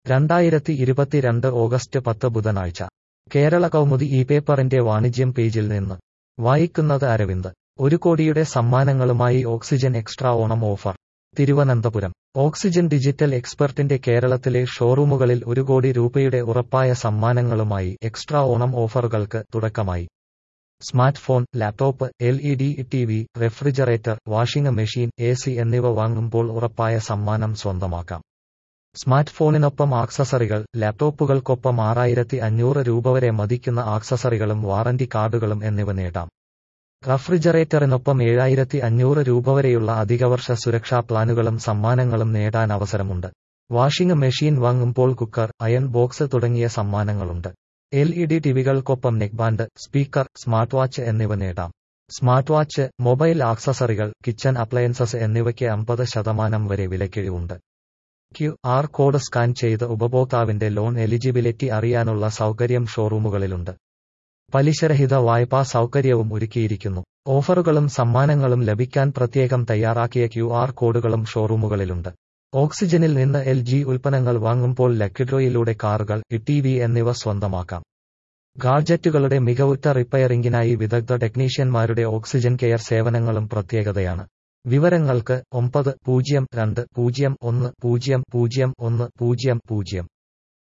രണ്ടായിരത്തി ഇരുപത്തിരണ്ട് ഓഗസ്റ്റ് പത്ത് ബുധനാഴ്ച കേരള കൗമുദി ഈ പേപ്പറിന്റെ വാണിജ്യം പേജിൽ നിന്ന് വായിക്കുന്നത് അരവിന്ദ് ഒരു കോടിയുടെ സമ്മാനങ്ങളുമായി oxygen extra Onam offer Thiruvananthapuram oxygen digital എക്സ്പെർട്ടിന്റെ കേരളത്തിലെ ഷോറൂമുകളിൽ ഒരു കോടി രൂപയുടെ ഉറപ്പായ സമ്മാനങ്ങളുമായി എക്സ്ട്രാ ഓണം ഓഫറുകൾക്ക് തുടക്കമായി smart phone laptop L E D T V refrigerator washing machine A C എന്നിവ വാങ്ങുമ്പോൾ ഉറപ്പായ സമ്മാനം സ്വന്തമാക്കാം സ്മാർട്ട് ഫോണിനൊപ്പം ആക്സസറികൾ ലാപ്ടോപ്പുകൾക്കൊപ്പം ആറായിരത്തി അഞ്ഞൂറ് രൂപ വരെ മതിക്കുന്ന ആക്സസറികളും വാറന്റി കാർഡുകളും എന്നിവ നേടാം റഫ്രിജറേറ്ററിനൊപ്പം ഏഴായിരത്തി അഞ്ഞൂറ് രൂപ വരെയുള്ള അധികവർഷ സുരക്ഷാ പ്ലാനുകളും സമ്മാനങ്ങളും നേടാൻ അവസരമുണ്ട് വാഷിംഗ് മെഷീൻ വാങ്ങുമ്പോൾ കുക്കർ അയൺ ബോക്സ് തുടങ്ങിയ സമ്മാനങ്ങളുണ്ട് എൽ ഇ ഡി ടിവികൾക്കൊപ്പം നെക്ബാൻഡ് സ്പീക്കർ സ്മാർട്ട് വാച്ച് എന്നിവ നേടാം സ്മാർട്ട് വാച്ച് മൊബൈൽ ആക്സസറികൾ കിച്ചൺ അപ്ലയൻസസ് എന്നിവയ്ക്ക് അമ്പത് ശതമാനം വരെ വിലക്കിഴിവുണ്ട് ക്യു ആർ കോഡ് സ്കാൻ ചെയ്ത് ഉപഭോക്താവിന്റെ ലോൺ എലിജിബിലിറ്റി അറിയാനുള്ള സൗകര്യം ഷോറൂമുകളിലുണ്ട് പലിശരഹിത വായ്പാ സൗകര്യവും ഒരുക്കിയിരിക്കുന്നു ഓഫറുകളും സമ്മാനങ്ങളും ലഭിക്കാൻ പ്രത്യേകം തയ്യാറാക്കിയ ക്യു ആർ കോഡുകളും ഷോറൂമുകളിലുണ്ട് ഓക്സിജനിൽ നിന്ന് എൽ ജി ഉൽപ്പന്നങ്ങൾ വാങ്ങുമ്പോൾ ലക്കിഡ്രോയിലൂടെ കാറുകൾ ടി വി എന്നിവ സ്വന്തമാക്കാം ഗാഡ്ജറ്റുകളുടെ മികവുറ്റ റിപ്പയറിംഗിനായി വിദഗ്ധ ടെക്നീഷ്യന്മാരുടെ ഓക്സിജൻ കെയർ സേവനങ്ങളും പ്രത്യേകതയാണ് വിവരങ്ങൾക്ക് ഒമ്പത് പൂജ്യം രണ്ട് പൂജ്യം ഒന്ന് പൂജ്യം പൂജ്യം ഒന്ന് പൂജ്യം പൂജ്യം